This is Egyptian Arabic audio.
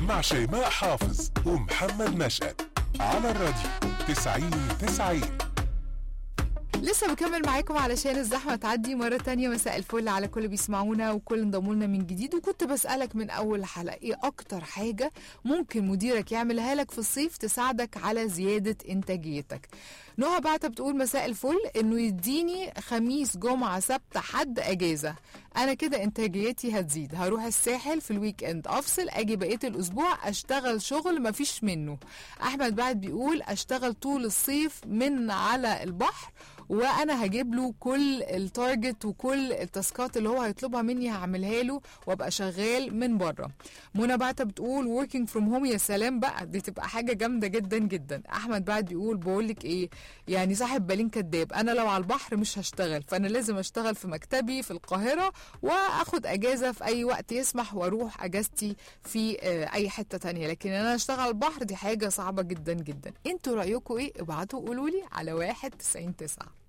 مع شيماء حافظ ومحمد نشأت على الراديو 90 90 لسه بكمل معاكم علشان الزحمة تعدي مرة تانية مساء الفل على كل بيسمعونا وكل انضموا لنا من جديد وكنت بسألك من أول حلقة إيه أكتر حاجة ممكن مديرك يعملها لك في الصيف تساعدك على زيادة إنتاجيتك نهى بعتها بتقول مساء الفل إنه يديني خميس جمعة سبت حد أجازة أنا كده إنتاجيتي هتزيد هروح الساحل في الويك إند أفصل أجي بقية الأسبوع أشتغل شغل مفيش منه أحمد بعد بيقول أشتغل طول الصيف من على البحر وانا هجيب له كل التارجت وكل التاسكات اللي هو هيطلبها مني هعملها له وابقى شغال من بره منى بعتها بتقول working from home يا سلام بقى دي تبقى حاجه جامده جدا جدا احمد بعد بيقول بقول لك ايه يعني صاحب بالين كداب انا لو على البحر مش هشتغل فانا لازم اشتغل في مكتبي في القاهره واخد اجازه في اي وقت يسمح واروح اجازتي في آه، اي حته تانية لكن انا اشتغل على البحر دي حاجه صعبه جدا جدا انتوا رايكم ايه ابعتوا قولوا لي على واحد تسعين تسعة